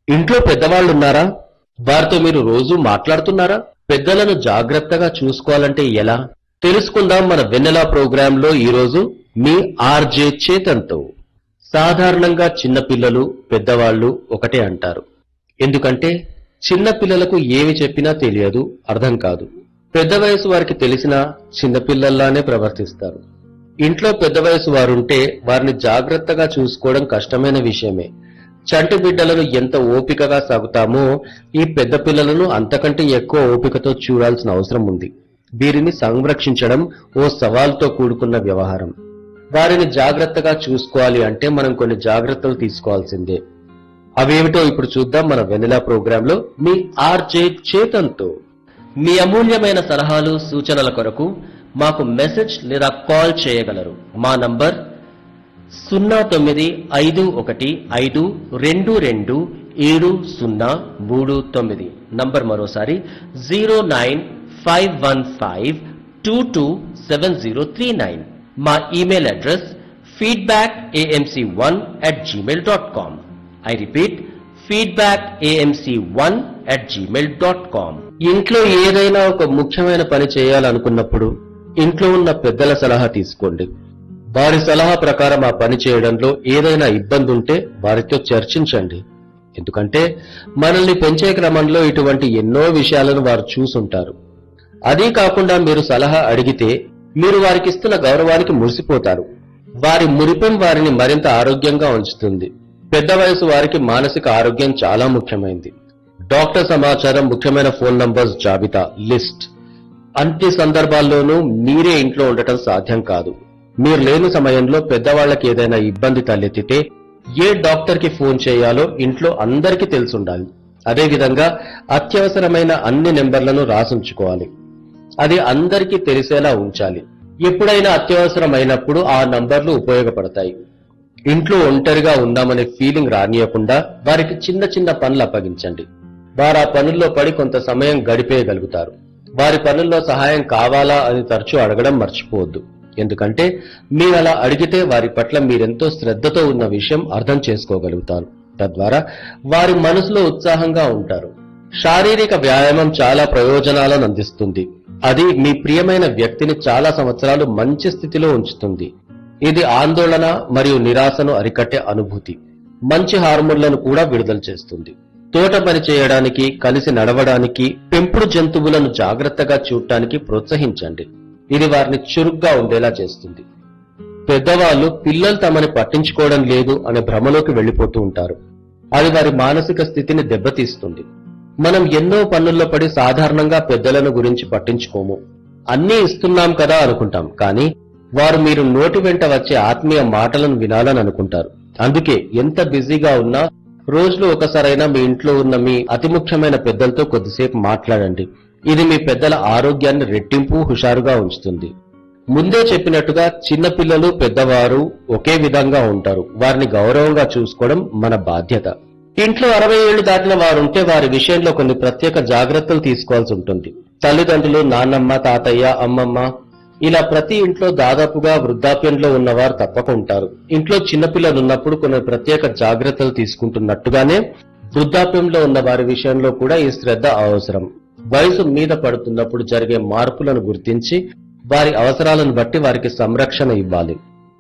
ఇంట్లో పెద్దవాళ్ళు ఉన్నారా వారితో మీరు రోజు మాట్లాడుతున్నారా పెద్దలను జాగ్రత్తగా చూసుకోవాలంటే ఎలా తెలుసుకుందాం మన వెన్నెలా ప్రోగ్రాంలో ఈరోజు మీ ఆర్జే చేతన్తో సాధారణంగా చిన్నపిల్లలు పెద్దవాళ్ళు ఒకటే అంటారు ఎందుకంటే చిన్న పిల్లలకు ఏమి చెప్పినా తెలియదు అర్థం కాదు పెద్ద వయసు వారికి తెలిసినా చిన్నపిల్లల్లానే ప్రవర్తిస్తారు ఇంట్లో పెద్ద వయసు వారుంటే వారిని జాగ్రత్తగా చూసుకోవడం కష్టమైన విషయమే చంటి బిడ్డలను ఎంత ఓపికగా సాగుతామో ఈ పెద్ద పిల్లలను అంతకంటే ఎక్కువ ఓపికతో చూడాల్సిన అవసరం ఉంది వీరిని సంరక్షించడం ఓ సవాల్తో కూడుకున్న వ్యవహారం వారిని జాగ్రత్తగా చూసుకోవాలి అంటే మనం కొన్ని జాగ్రత్తలు తీసుకోవాల్సిందే అవేమిటో ఇప్పుడు చూద్దాం మన వెనిలా ప్రోగ్రామ్ లో మీ ఆర్జే చేతన్తో మీ అమూల్యమైన సలహాలు సూచనల కొరకు మాకు మెసేజ్ లేదా కాల్ చేయగలరు మా నంబర్ సున్నా తొమ్మిది ఐదు ఒకటి ఐదు రెండు రెండు ఏడు సున్నా మూడు తొమ్మిది నంబర్ మరోసారి zero nine five one five two two seven zero three nine మా email address feedback AMC one at Gmail dot com I repeat feedback AMC one at Gmail dot com ఇంట్లో ఏదైనా ఒక ముఖ్యమైన పని చేయాలనుకున్నప్పుడు ఇంట్లో ఉన్న పెద్దల సలహా తీసుకోండి వారి సలహా ప్రకారం ఆ పని చేయడంలో ఏదైనా ఇబ్బంది ఉంటే వారితో చర్చించండి ఎందుకంటే మనల్ని పెంచే క్రమంలో ఇటువంటి ఎన్నో విషయాలను వారు చూసుంటారు అదీ కాకుండా మీరు సలహా అడిగితే మీరు వారికి ఇస్తున్న గౌరవానికి మురిసిపోతారు వారి మురిపెం వారిని మరింత ఆరోగ్యంగా ఉంచుతుంది పెద్ద వయసు వారికి మానసిక ఆరోగ్యం చాలా ముఖ్యమైనది డాక్టర్ సమాచారం ముఖ్యమైన ఫోన్ నంబర్స్ జాబితా లిస్ట్ అన్ని సందర్భాల్లోనూ మీరే ఇంట్లో ఉండటం సాధ్యం కాదు మీరు లేని సమయంలో పెద్దవాళ్ళకి ఏదైనా ఇబ్బంది తలెత్తితే ఏ డాక్టర్ కి ఫోన్ చేయాలో ఇంట్లో అందరికీ తెలుసుండాలి అదేవిధంగా అత్యవసరమైన అన్ని నెంబర్లను రాసుంచుకోవాలి అది అందరికీ తెలిసేలా ఉంచాలి ఎప్పుడైనా అత్యవసరమైనప్పుడు ఆ నంబర్లు ఉపయోగపడతాయి ఇంట్లో ఒంటరిగా ఉన్నామనే ఫీలింగ్ రానియకుండా వారికి చిన్న చిన్న పనులు అప్పగించండి వారు ఆ పనుల్లో పడి కొంత సమయం గడిపేయగలుగుతారు వారి పనుల్లో సహాయం కావాలా అని తరచూ అడగడం మర్చిపోవద్దు ఎందుకంటే మీరు అలా అడిగితే వారి పట్ల మీరెంతో శ్రద్ధతో ఉన్న విషయం అర్థం చేసుకోగలుగుతారు తద్వారా వారి మనసులో ఉత్సాహంగా ఉంటారు శారీరక వ్యాయామం చాలా ప్రయోజనాలను అందిస్తుంది అది మీ ప్రియమైన వ్యక్తిని చాలా సంవత్సరాలు మంచి స్థితిలో ఉంచుతుంది ఇది ఆందోళన మరియు నిరాశను అరికట్టే అనుభూతి మంచి హార్మోన్లను కూడా విడుదల చేస్తుంది తోట పని చేయడానికి కలిసి నడవడానికి పెంపుడు జంతువులను జాగ్రత్తగా చూడటానికి ప్రోత్సహించండి ఇది వారిని చురుగ్గా ఉండేలా చేస్తుంది పెద్దవాళ్ళు పిల్లలు తమని పట్టించుకోవడం లేదు అనే భ్రమలోకి వెళ్లిపోతూ ఉంటారు అది వారి మానసిక స్థితిని దెబ్బతీస్తుంది మనం ఎన్నో పనుల్లో పడి సాధారణంగా పెద్దలను గురించి పట్టించుకోము అన్నీ ఇస్తున్నాం కదా అనుకుంటాం కానీ వారు మీరు నోటి వెంట వచ్చే ఆత్మీయ మాటలను వినాలని అనుకుంటారు అందుకే ఎంత బిజీగా ఉన్నా రోజులో ఒకసారైనా మీ ఇంట్లో ఉన్న మీ అతి ముఖ్యమైన పెద్దలతో కొద్దిసేపు మాట్లాడండి ఇది మీ పెద్దల ఆరోగ్యాన్ని రెట్టింపు హుషారుగా ఉంచుతుంది ముందే చెప్పినట్టుగా చిన్నపిల్లలు పెద్దవారు ఒకే విధంగా ఉంటారు వారిని గౌరవంగా చూసుకోవడం మన బాధ్యత ఇంట్లో అరవై ఏళ్లు దాటిన వారుంటే వారి విషయంలో కొన్ని ప్రత్యేక జాగ్రత్తలు తీసుకోవాల్సి ఉంటుంది తల్లిదండ్రులు నాన్నమ్మ తాతయ్య అమ్మమ్మ ఇలా ప్రతి ఇంట్లో దాదాపుగా వృద్ధాప్యంలో ఉన్నవారు తప్పక ఉంటారు ఇంట్లో చిన్నపిల్లలు ఉన్నప్పుడు కొన్ని ప్రత్యేక జాగ్రత్తలు తీసుకుంటున్నట్టుగానే వృద్ధాప్యంలో ఉన్న వారి విషయంలో కూడా ఈ శ్రద్ధ అవసరం వయసు మీద పడుతున్నప్పుడు జరిగే మార్పులను గుర్తించి వారి అవసరాలను బట్టి వారికి సంరక్షణ ఇవ్వాలి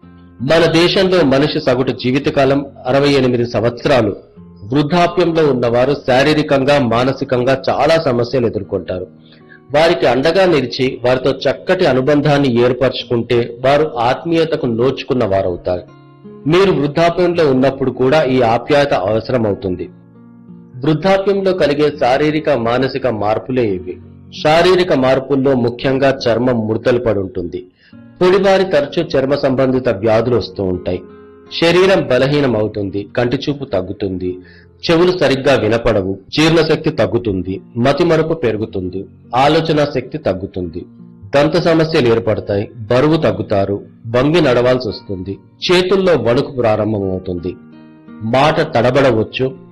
మన దేశంలో మనిషి సగటు జీవితకాలం అరవై ఎనిమిది సంవత్సరాలు వృద్ధాప్యంలో ఉన్నవారు శారీరకంగా మానసికంగా చాలా సమస్యలు ఎదుర్కొంటారు వారికి అండగా నిలిచి వారితో చక్కటి అనుబంధాన్ని ఏర్పరచుకుంటే వారు ఆత్మీయతకు నోచుకున్న వారవుతారు మీరు వృద్ధాప్యంలో ఉన్నప్పుడు కూడా ఈ ఆప్యాయత అవసరం అవుతుంది వృద్ధాప్యంలో కలిగే శారీరక మానసిక మార్పులే ఇవి శారీరక మార్పుల్లో ముఖ్యంగా చర్మం ముడతలు పడి ఉంటుంది పొడివారి తరచూ చర్మ సంబంధిత వ్యాధులు వస్తూ ఉంటాయి శరీరం బలహీనం అవుతుంది కంటి చూపు తగ్గుతుంది చెవులు సరిగ్గా వినపడవు జీర్ణశక్తి తగ్గుతుంది మతిమరుపు పెరుగుతుంది ఆలోచన శక్తి తగ్గుతుంది దంత సమస్యలు ఏర్పడతాయి బరువు తగ్గుతారు వంగి నడవాల్సి వస్తుంది చేతుల్లో వణుకు ప్రారంభమవుతుంది మాట తడబడవచ్చు